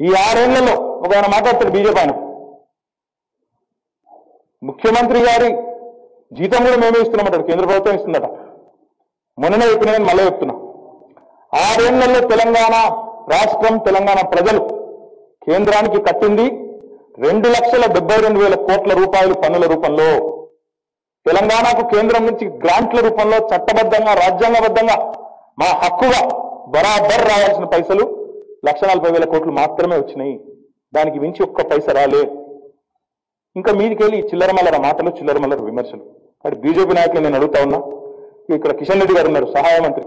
ఈ ఆరేళ్లలో ఒక ఆయన మాట్లాడతాడు బీజేపీ ఆయన ముఖ్యమంత్రి గారి జీతం కూడా మేమే ఇస్తున్నామంటాడు కేంద్ర ప్రభుత్వం ఇస్తుందట మొన్ననే చెప్పిన నేను మళ్ళీ చెప్తున్నా ఆరేళ్లలో తెలంగాణ రాష్ట్రం తెలంగాణ ప్రజలు కేంద్రానికి కట్టింది రెండు లక్షల డెబ్బై రెండు వేల కోట్ల రూపాయలు పన్నుల రూపంలో తెలంగాణకు కేంద్రం నుంచి గ్రాంట్ల రూపంలో చట్టబద్ధంగా రాజ్యాంగబద్ధంగా మా హక్కుగా బరాబర్ రావాల్సిన పైసలు లక్ష నలభై వేల కోట్లు మాత్రమే వచ్చినాయి దానికి మించి ఒక్క పైస రాలే ఇంకా మీదికెళ్ళి ఈ చిల్లర మల్లర మాటలు చిల్లర మల్లర విమర్శలు అటు బీజేపీ నాయకులు నేను అడుగుతా ఉన్నా ఇక్కడ కిషన్ రెడ్డి గారు ఉన్నారు సహాయ మంత్రి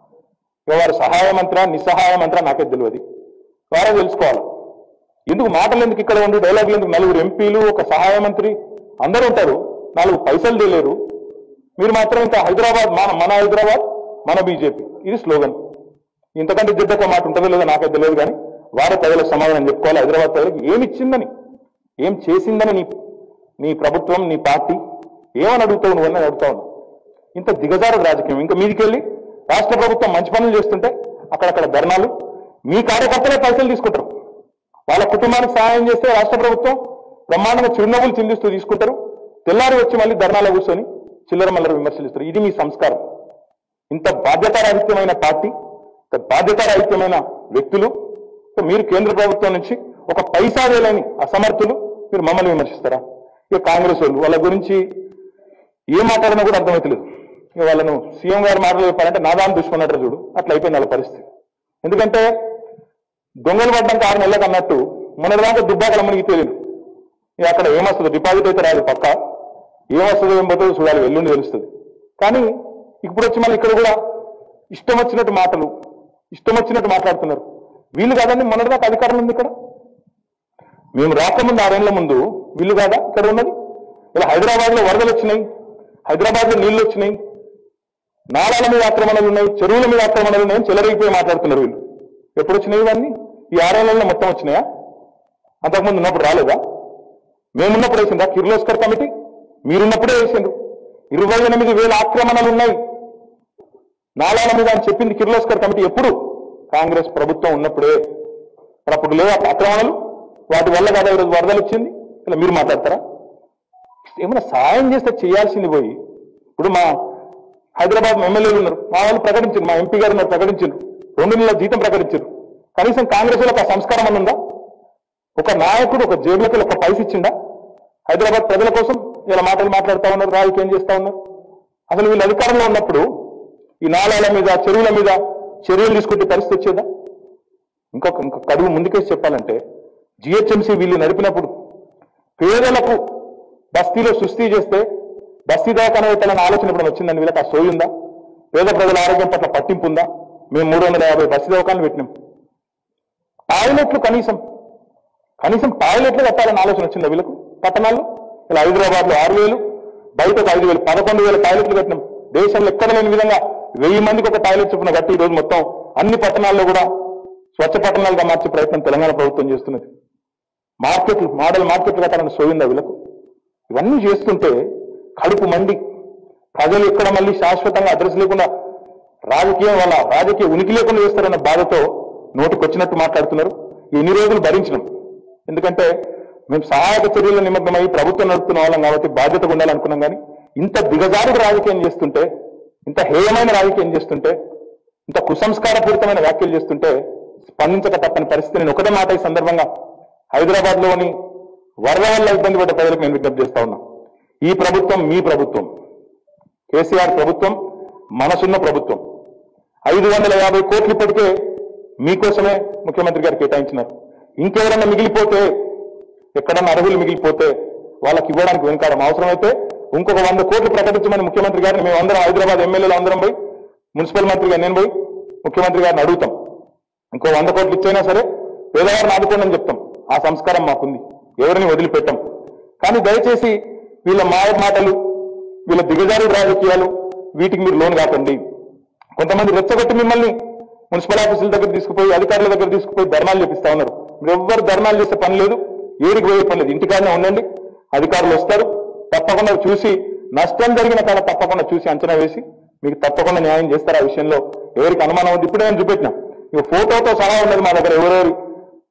ఇక వారు సహాయ మంత్రి నిస్సహాయ మంత్రి నాకే తెలియదు వారే తెలుసుకోవాలి ఎందుకు మాటలు ఎందుకు ఇక్కడ ఉండి డైలాగులు ఎందుకు నలుగురు ఎంపీలు ఒక సహాయ మంత్రి అందరూ ఉంటారు నాలుగు పైసలు తెలియరు మీరు మాత్రం ఇంకా హైదరాబాద్ మన మన హైదరాబాద్ మన బీజేపీ ఇది స్లోగన్ ఇంతకంటే జిడ్డక మాట ఉంటుందో లేదో నాకైతే తెలియదు కానీ వారే ప్రజలకు సమాధానం చెప్పుకోవాలి హైదరాబాద్ ప్రజలకు ఏమి ఇచ్చిందని ఏం చేసిందని నీ నీ ప్రభుత్వం నీ పార్టీ ఏమని అడుగుతావు నువ్వని అడుగుతా ఉన్నా ఇంత దిగజారు రాజకీయం ఇంకా మీదికెళ్ళి రాష్ట్ర ప్రభుత్వం మంచి పనులు చేస్తుంటే అక్కడక్కడ ధర్నాలు మీ కార్యకర్తలే పైసలు తీసుకుంటారు వాళ్ళ కుటుంబానికి సహాయం చేస్తే రాష్ట్ర ప్రభుత్వం బ్రహ్మాండంగా చిరునవ్వులు చిందిస్తూ తీసుకుంటారు తెల్లారి వచ్చి మళ్ళీ ధర్నాలో కూర్చొని చిల్లర మల్లర విమర్శలిస్తారు ఇది మీ సంస్కారం ఇంత బాధ్యతారాహిత్యమైన పార్టీ ఇంత బాధ్యతారాహిత్యమైన వ్యక్తులు సో మీరు కేంద్ర ప్రభుత్వం నుంచి ఒక పైసా వేలేని అసమర్థులు మీరు మమ్మల్ని విమర్శిస్తారా ఇక కాంగ్రెస్ వాళ్ళు వాళ్ళ గురించి ఏం మాట్లాడినా కూడా అర్థమవుతలేదు ఇక వాళ్ళను సీఎం గారు మాటలు చెప్పాలంటే నాదాన్ని దుష్మన్నట్టు చూడు అట్లా అయిపోయింది వాళ్ళ పరిస్థితి ఎందుకంటే దొంగలు పడ్డానికి ఆరు నెలలకు అన్నట్టు మొన్నటిదాకా దుబ్బాకల మనకి తెలియదు ఇక అక్కడ ఏమొస్తుందో డిపాజిట్ అయితే రాదు పక్క ఏమొస్తుందో ఏం పోతుందో చూడాలి ఎల్లుండి తెలుస్తుంది కానీ ఇప్పుడు వచ్చి మళ్ళీ ఇక్కడ కూడా ఇష్టం వచ్చినట్టు మాటలు ఇష్టం వచ్చినట్టు మాట్లాడుతున్నారు వీళ్ళు కాదండి మొన్నటిదాకా అధికారం ఉంది ఇక్కడ మేము రాకముందు ఆరేళ్ల ముందు వీళ్ళు కాదా ఇక్కడ ఉన్నది ఇలా హైదరాబాద్ లో వరదలు వచ్చినాయి హైదరాబాద్ లో నీళ్లు వచ్చినాయి నాళాల మీద ఆక్రమణలు ఉన్నాయి చెరువుల మీద ఆక్రమణలు ఉన్నాయని చెలరైపోయి మాట్లాడుతున్నారు వీళ్ళు ఎప్పుడు వచ్చినాయి ఇవన్నీ ఈ ఆరేళ్లలో మొత్తం వచ్చినాయా అంతకుముందు ఉన్నప్పుడు రాలేదా మేమున్నప్పుడు వేసిందా కిర్లోస్కర్ కమిటీ మీరున్నప్పుడే వేసిండ్రు ఇరవై ఎనిమిది వేల ఆక్రమణలు ఉన్నాయి నాళాల మీద అని చెప్పింది కిర్లోస్కర్ కమిటీ ఎప్పుడు కాంగ్రెస్ ప్రభుత్వం ఉన్నప్పుడే మరి అప్పుడు లేవు ఆ ఆక్రమణలు వాటి వల్ల కదా ఈరోజు వరదలు వచ్చింది ఇలా మీరు మాట్లాడతారా ఏమైనా సాయం చేస్తే చేయాల్సింది పోయి ఇప్పుడు మా హైదరాబాద్ ఎమ్మెల్యేలు ఉన్నారు మా వాళ్ళు ప్రకటించారు మా ఎంపీ గారు ఉన్నారు ప్రకటించారు రెండు నెలల జీతం ప్రకటించారు కనీసం కాంగ్రెస్ లో ఒక సంస్కారం అని ఉందా ఒక నాయకుడు ఒక జేబులకి ఒక పైస ఇచ్చిండా హైదరాబాద్ ప్రజల కోసం ఇలా మాటలు మాట్లాడుతా ఉన్నారు రాజకీయం చేస్తా ఉన్నారు అసలు వీళ్ళు అధికారంలో ఉన్నప్పుడు ఈ నాళాల మీద చెరువుల మీద చర్యలు తీసుకుంటే పరిస్థితి వచ్చేదా ఇంకొక ఇంకొక కడుగు ముందుకేసి చెప్పాలంటే జిహెచ్ఎంసీ వీళ్ళు నడిపినప్పుడు పేదలకు బస్తీలో సుస్థి చేస్తే బస్తీ దవాఖాన పెట్టాలని ఆలోచన ఇప్పుడు వచ్చిందని వీళ్ళకి ఆ సోయి ఉందా పేద ప్రజల ఆరోగ్యం పట్ల పట్టింపు ఉందా మేము మూడు వందల యాభై బస్తీ దవాఖానలు పెట్టినాం టాయిలెట్లు కనీసం కనీసం టాయిలెట్లు కట్టాలని ఆలోచన వచ్చిందా వీళ్ళకు పట్టణాల్లో ఇలా హైదరాబాద్ లో ఆరు వేలు బయటకు ఐదు వేలు పదకొండు వేల టాయిలెట్లు కట్టినాం దేశంలో ఎక్కడ లేని విధంగా వెయ్యి మందికి ఒక టాయిలెట్ చొప్పున కట్టి ఈ రోజు మొత్తం అన్ని పట్టణాల్లో కూడా స్వచ్ఛ పట్టణాలుగా మార్చే ప్రయత్నం తెలంగాణ ప్రభుత్వం చేస్తున్నది మార్కెట్లు మోడల్ మార్కెట్లు కట్టాలని సోయిందా వీళ్ళకు ఇవన్నీ చేస్తుంటే కడుపు మండి ప్రజలు ఎక్కడ మళ్ళీ శాశ్వతంగా అడ్రస్ లేకుండా రాజకీయం వల్ల రాజకీయ ఉనికి లేకుండా చేస్తారన్న బాధతో నోటికి వచ్చినట్టు మాట్లాడుతున్నారు ఎన్ని రోజులు భరించడం ఎందుకంటే మేము సహాయక చర్యల నిమగ్నమై ప్రభుత్వం నడుపుతున్న వాళ్ళం కాబట్టి బాధ్యతగా ఉండాలనుకున్నాం కానీ ఇంత దిగజారుడు రాజకీయం చేస్తుంటే ఇంత హేయమైన రాజకీయం చేస్తుంటే ఇంత కుసంస్కారపూరితమైన వ్యాఖ్యలు చేస్తుంటే స్పందించక తప్పని పరిస్థితి నేను ఒకటే మాట ఈ సందర్భంగా హైదరాబాద్ లోని వరద వల్ల ఇబ్బంది పడ్డ ప్రజలకు నేను విజ్ఞప్తి చేస్తా ఉన్నా ఈ ప్రభుత్వం మీ ప్రభుత్వం కేసీఆర్ ప్రభుత్వం మనసున్న ప్రభుత్వం ఐదు వందల యాభై కోట్లు ఇప్పటికే మీకోసమే ముఖ్యమంత్రి గారు కేటాయించినారు ఇంకెవరన్నా మిగిలిపోతే ఎక్కడన్నా అర్హులు మిగిలిపోతే వాళ్ళకి ఇవ్వడానికి వెనుకాడం అవసరమైతే ఇంకొక వంద కోట్లు ప్రకటించమని ముఖ్యమంత్రి గారిని మేము అందరం హైదరాబాద్ ఎమ్మెల్యేలు అందరం పోయి మున్సిపల్ మంత్రిగా నేను పోయి ముఖ్యమంత్రి గారిని అడుగుతాం ఇంకో వంద కోట్లు ఇచ్చైనా సరే పేదవారిని ఆదుకోండి అని చెప్తాం ఆ సంస్కారం మాకుంది ఎవరిని వదిలిపెట్టాం కానీ దయచేసి వీళ్ళ మాయ మాటలు వీళ్ళ దిగజారు రాజకీయాలు వీటికి మీరు లోన్ కాకండి కొంతమంది రెచ్చగొట్టి మిమ్మల్ని మున్సిపల్ ఆఫీసుల దగ్గర తీసుకుపోయి అధికారుల దగ్గర తీసుకుపోయి ధర్నాలు చేపిస్తా ఉన్నారు మీరు ఎవ్వరు ధర్నాలు చేసే పని లేదు ఏడికి పోయే పని లేదు ఇంటికాడనే ఉండండి అధికారులు వస్తారు తప్పకుండా చూసి నష్టం జరిగిన కాడ తప్పకుండా చూసి అంచనా వేసి మీకు తప్పకుండా న్యాయం చేస్తారు ఆ విషయంలో ఎవరికి అనుమానం ఉంది ఇప్పుడే నేను చూపెట్టినా ఇక ఫోటోతో సహా ఉన్నది మా దగ్గర ఎవరెవరు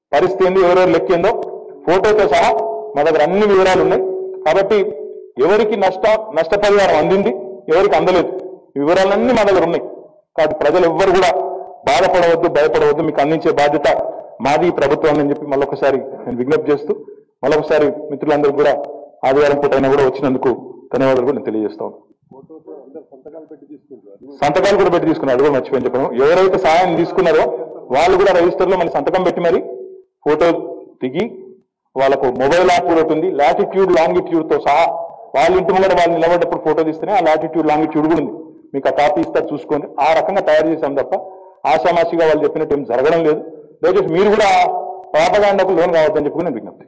పరిస్థితి ఏంది ఎవరెవరు లెక్కిందో ఫోటోతో సహా మా దగ్గర అన్ని వివరాలు ఉన్నాయి కాబట్టి ఎవరికి నష్ట నష్టపరిహారం అందింది ఎవరికి అందలేదు ఈ వివరాలన్నీ మా దగ్గర ఉన్నాయి కాబట్టి ప్రజలు ఎవ్వరు కూడా బాధపడవద్దు భయపడవద్దు మీకు అందించే బాధ్యత మాది ఈ ప్రభుత్వం అని చెప్పి మళ్ళొకసారి నేను విజ్ఞప్తి చేస్తూ మళ్ళొకసారి మిత్రులందరూ కూడా ఆదివారం పూట అయినా కూడా వచ్చినందుకు ధన్యవాదాలు కూడా నేను తెలియజేస్తాను సంతకాలు కూడా పెట్టి తీసుకున్నారు అది కూడా మర్చిపోయి చెప్పడం ఎవరైతే సహాయం తీసుకున్నారో వాళ్ళు కూడా రిజిస్టర్ లో మన సంతకం పెట్టి మరి ఫోటో దిగి వాళ్ళకు మొబైల్ యాప్ కూడా ఉంటుంది లాటిట్యూడ్ లాంగిట్యూడ్ తో సహా వాళ్ళ ఇంటి ముందర వాళ్ళు నిలబడ్డప్పుడు ఫోటో తీస్తేనే ఆ లాటిట్యూడ్ లాంగిట్యూడ్ కూడా ఉంది మీకు ఆ కాపీ ఇస్తా చూసుకోండి ఆ రకంగా తయారు చేశాం తప్ప ఆషామాషిగా వాళ్ళు చెప్పినట్టు ఏం జరగడం లేదు దయచేసి మీరు కూడా పాపగాండకు లోన్ కావద్దని చెప్పి కూడా నేను విజ్ఞప్తి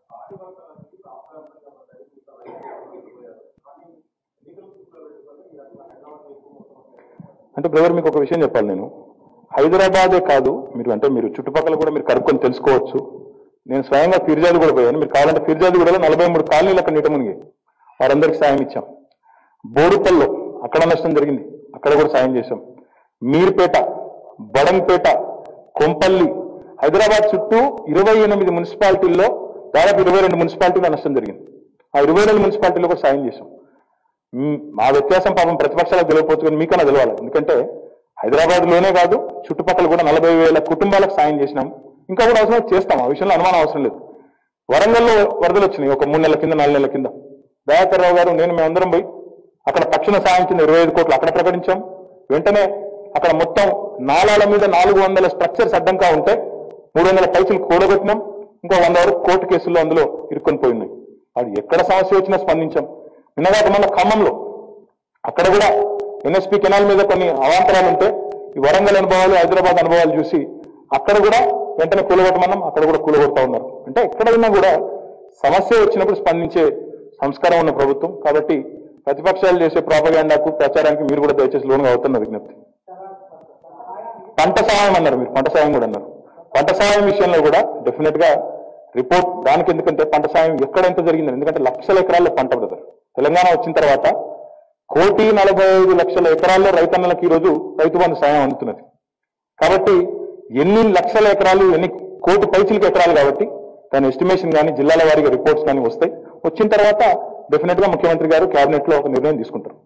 అంటే బ్రదర్ మీకు ఒక విషయం చెప్పాలి నేను హైదరాబాదే కాదు మీరు అంటే మీరు చుట్టుపక్కల కూడా మీరు కనుక్కొని తెలుసుకోవచ్చు నేను స్వయంగా ఫిర్జాది కూడా పోయాను మీరు కావాలంటే ఫిర్జాది కూడా నలభై మూడు కాలనీలు అక్కడ నీట మునిగి వారందరికీ సాయం ఇచ్చాం బోడుపల్లో అక్కడ నష్టం జరిగింది అక్కడ కూడా సాయం చేశాం మీర్పేట బడంపేట కొంపల్లి హైదరాబాద్ చుట్టూ ఇరవై ఎనిమిది మున్సిపాలిటీల్లో దాదాపు ఇరవై రెండు మున్సిపాలిటీలో నష్టం జరిగింది ఆ ఇరవై రెండు మున్సిపాలిటీలో కూడా సాయం చేశాం మ్, మా వ్యత్యాసం పాపం ప్రతిపక్షాలకు తెలియకపోవచ్చు కానీ మీకన్నా తెలవాలి ఎందుకంటే హైదరాబాద్ లోనే కాదు చుట్టుపక్కల కూడా నలభై వేల కుటుంబాలకు సాయం చేసినాం ఇంకా కూడా అవసరం చేస్తాం ఆ విషయంలో అనుమానం అవసరం లేదు వరంగల్లో వరదలు వచ్చినాయి ఒక మూడు నెలల కింద నాలుగు నెలల కింద దయాకర్ రావు గారు నేను మేమందరం పోయి అక్కడ తక్షణ సాయం కింద ఇరవై ఐదు కోట్లు అక్కడ ప్రకటించాం వెంటనే అక్కడ మొత్తం నాలాల మీద నాలుగు వందల స్ట్రక్చర్స్ అడ్డంగా ఉంటే మూడు వందల పైసలు కూడగొట్టినాం ఇంకో వంద వరకు కోర్టు కేసుల్లో అందులో ఇరుక్కొని పోయి ఉన్నాయి అది ఎక్కడ సమస్య వచ్చినా స్పందించాం నిన్నగాక మన ఖమ్మంలో అక్కడ కూడా ఎన్ఎస్పి కెనాల్ మీద కొన్ని అవాంతరాలు ఉంటే ఈ వరంగల్ అనుభవాలు హైదరాబాద్ అనుభవాలు చూసి అక్కడ కూడా వెంటనే కూలగొట్టమన్నాం అక్కడ కూడా కూలగొడతా ఉన్నారు అంటే ఎక్కడ ఉన్నా కూడా సమస్య వచ్చినప్పుడు స్పందించే సంస్కారం ఉన్న ప్రభుత్వం కాబట్టి ప్రతిపక్షాలు చేసే ప్రాపగాండాకు ప్రచారానికి మీరు కూడా దయచేసి లోనుగా అవుతున్న విజ్ఞప్తి పంట సహాయం అన్నారు మీరు పంట సహాయం కూడా అన్నారు పంట సహాయం విషయంలో కూడా డెఫినెట్ గా రిపోర్ట్ దానికి ఎందుకంటే పంట సాయం ఎక్కడ ఎంత జరిగిందని ఎందుకంటే లక్షల ఎకరాల్లో పంట బ్రదర్ తెలంగాణ వచ్చిన తర్వాత కోటి నలభై ఐదు లక్షల ఎకరాల్లో రైతన్నలకు ఈరోజు రైతు బంధు సాయం అందుతున్నది కాబట్టి ఎన్ని లక్షల ఎకరాలు ఎన్ని కోటి పైచిలకు ఎకరాలు కాబట్టి దాని ఎస్టిమేషన్ కానీ జిల్లాల వారీగా రిపోర్ట్స్ కానీ వస్తాయి వచ్చిన తర్వాత డెఫినెట్ గా ముఖ్యమంత్రి గారు కేబినెట్ లో ఒక నిర్ణయం తీసుకుంటారు